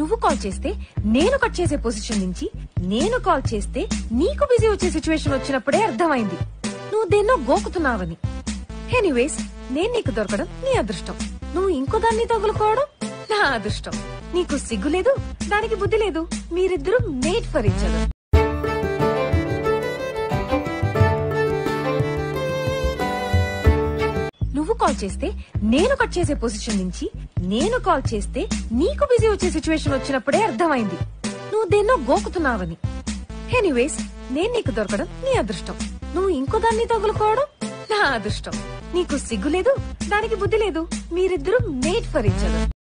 నువ్వు కాల్ చేస్తే నేను కట్ చేసే పొజిషన్ నుంచి నేను కాల్ చేస్తే నీకు బిజీ వచ్చే సిచ్యువేషన్ వచ్చినప్పుడే అర్థమైంది నువ్వు దేన్నో గోకుతున్నావని ఎనీవేస్ నేను నీకు దొరకడం నీ అదృష్టం నువ్వు ఇంకో దాన్ని తగులుకోవడం నా అదృష్టం నీకు సిగ్గు లేదు దానికి బుద్ధి లేదు మీరిద్దరూ మేడ్ ఫర్ ఇచ్ అదర్ నువ్వు కాల్ చేస్తే నేను కట్ చేసే పొజిషన్ నుంచి నేను కాల్ చేస్తే నీకు బిజీ వచ్చే సిచ్యువేషన్ వచ్చినప్పుడే అర్థమైంది నువ్వు దేన్నో గోకుతున్నావని ఎనీవేస్ నేను నీకు దొరకడం నీ అదృష్టం నువ్వు ఇంకో దాన్ని తగులుకోవడం నా అదృష్టం నీకు సిగ్గు లేదు దానికి బుద్ధి లేదు మీరిద్దరూ మేడ్ ఫర్ ఇచ్ అదర్